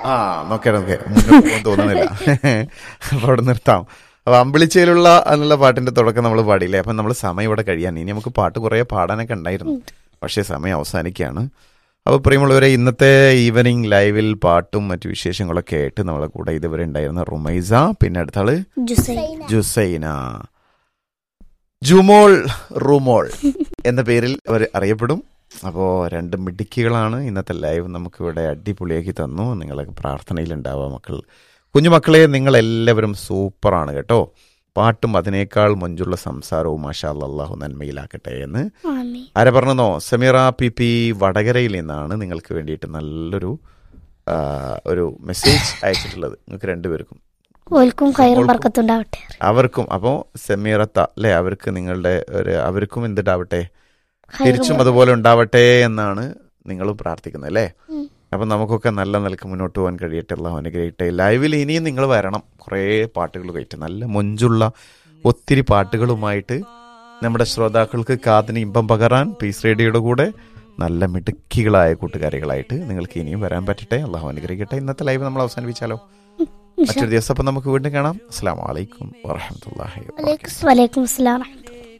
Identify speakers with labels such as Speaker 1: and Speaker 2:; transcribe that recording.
Speaker 1: ആ നോക്കേ നോക്കേ മുന്നോട്ട് പോകാൻ തോന്നുന്നില്ല അപ്പൊ അവിടെ നിർത്താം അപ്പൊ അമ്പിളിച്ചയിലുള്ള എന്നുള്ള പാട്ടിന്റെ തുടക്കം നമ്മൾ പാടിയില്ലേ അപ്പൊ നമ്മൾ സമയം ഇവിടെ കഴിയാൻ ഇനി നമുക്ക് പാട്ട് കുറെ പാടാനൊക്കെ ഉണ്ടായിരുന്നു പക്ഷേ സമയം അവസാനിക്കുകയാണ് അപ്പോൾ പ്രിയമുള്ളവരെ ഇന്നത്തെ ഈവനിങ് ലൈവിൽ പാട്ടും മറ്റു വിശേഷങ്ങളൊക്കെ ആയിട്ട് നമ്മളെ കൂടെ ഇതുവരെ ഉണ്ടായിരുന്ന റുമൈസ പിന്നെ അടുത്ത ആള്
Speaker 2: ജുസൈൻ
Speaker 1: ജുസൈന ജുമോൾ റുമോൾ എന്ന പേരിൽ അവർ അറിയപ്പെടും അപ്പോൾ രണ്ട് മിടുക്കികളാണ് ഇന്നത്തെ ലൈവ് നമുക്ക് ഇവിടെ അടിപൊളിയാക്കി തന്നു നിങ്ങളൊക്കെ പ്രാർത്ഥനയിലുണ്ടാവുക മക്കൾ കുഞ്ഞുമക്കളെ നിങ്ങളെല്ലാവരും സൂപ്പറാണ് കേട്ടോ പാട്ടും അതിനേക്കാൾ മൊഞ്ചുള്ള സംസാരവും മാഷാ അള്ളാഹു നന്മയിലാക്കട്ടെ എന്ന്
Speaker 2: ആമീൻ
Speaker 1: ആരെ പറഞ്ഞെന്നോ സമീറ പി പി വടകരയിൽ നിന്നാണ് നിങ്ങൾക്ക് വേണ്ടിയിട്ട് നല്ലൊരു ആ, ഒരു മെസ്സേജ് അയച്ചിട്ടുള്ളത് നിങ്ങൾക്ക് രണ്ടുപേർക്കും
Speaker 2: ഓൽക്കും കയറും പറക്കത്തുണ്ടാവട്ടെ
Speaker 1: അവർക്കും അപ്പോൾ സമീറത്ത അല്ലെ അവർക്ക് നിങ്ങളുടെ ഒരു അവർക്കും എന്തിട്ടാവട്ടെ
Speaker 2: ഖൈറും
Speaker 1: തിരിച്ചും അതുപോലെ ഉണ്ടാവട്ടെ എന്നാണ് നിങ്ങളും പ്രാർത്ഥിക്കുന്നത് അല്ലേ
Speaker 2: ഉം.
Speaker 1: അപ്പം നമുക്കൊക്കെ നല്ല നിലക്ക് മുന്നോട്ട് പോകാൻ കഴിയട്ടെ അള്ളാഹു അനുഗ്രഹിക്കട്ടെ ലൈവിൽ ഇനിയും നിങ്ങൾ വരണം കുറേ പാട്ടുകൾ കഴിട്ട് നല്ല മൊഞ്ചുള്ള ഒത്തിരി പാട്ടുകളുമായിട്ട് നമ്മുടെ ശ്രോതാക്കൾക്ക് കാതിന് ഇമ്പം പകരാൻ പീസ് റേഡിയോയുടെ കൂടെ നല്ല മിടുക്കികളായ കൂട്ടുകാരികളായിട്ട് നിങ്ങൾക്ക് ഇനിയും വരാൻ പറ്റട്ടെ അള്ളാഹു അനുഗ്രഹിക്കട്ടെ ഇന്നത്തെ ലൈവ് നമ്മൾ അവസാനിപ്പിച്ചാലോ മറ്റൊരു ദിവസം അപ്പം നമുക്ക് വീണ്ടും കാണാം അസ്സാം വലൈക്കും വാഹമത്തല്ലാഹി വാ
Speaker 2: വലൈക്കും അസ്സലാം വറഹ്മത്തുള്ളാഹി